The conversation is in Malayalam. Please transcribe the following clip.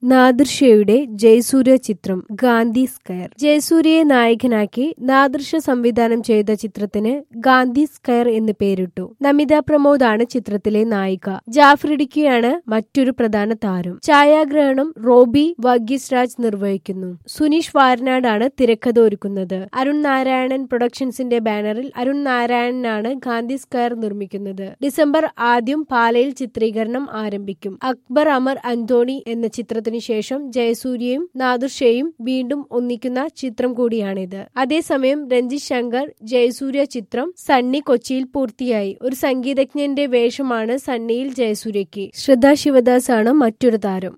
നാദിർഷയുടെ ജയസൂര്യ ചിത്രം ഗാന്ധി സ്കയർ ജയസൂര്യയെ നായകനാക്കി നാദിർഷ സംവിധാനം ചെയ്ത ചിത്രത്തിന് ഗാന്ധി സ്കയർ എന്ന് പേരിട്ടു നമിത പ്രമോദ് ആണ് ചിത്രത്തിലെ നായിക ജാഫ്രിഡിക്കയാണ് മറ്റൊരു പ്രധാന താരം ഛായാഗ്രഹണം റോബി വർഗീസ് രാജ് നിർവഹിക്കുന്നു സുനീഷ് വാരനാടാണ് തിരക്കഥ ഒരുക്കുന്നത് അരുൺ നാരായണൻ പ്രൊഡക്ഷൻസിന്റെ ബാനറിൽ അരുൺ നാരായണനാണ് ഗാന്ധി സ്കയർ നിർമ്മിക്കുന്നത് ഡിസംബർ ആദ്യം പാലയിൽ ചിത്രീകരണം ആരംഭിക്കും അക്ബർ അമർ അന്തോണി എന്ന ചിത്രത്തിന് ശേഷം ജയസൂര്യയും നാദുർഷയും വീണ്ടും ഒന്നിക്കുന്ന ചിത്രം കൂടിയാണിത് അതേസമയം രഞ്ജിത് ശങ്കർ ജയസൂര്യ ചിത്രം സണ്ണി കൊച്ചിയിൽ പൂർത്തിയായി ഒരു സംഗീതജ്ഞന്റെ വേഷമാണ് സണ്ണിയിൽ ജയസൂര്യയ്ക്ക് ശ്രദ്ധാ ശിവദാസ് ആണ് മറ്റൊരു താരം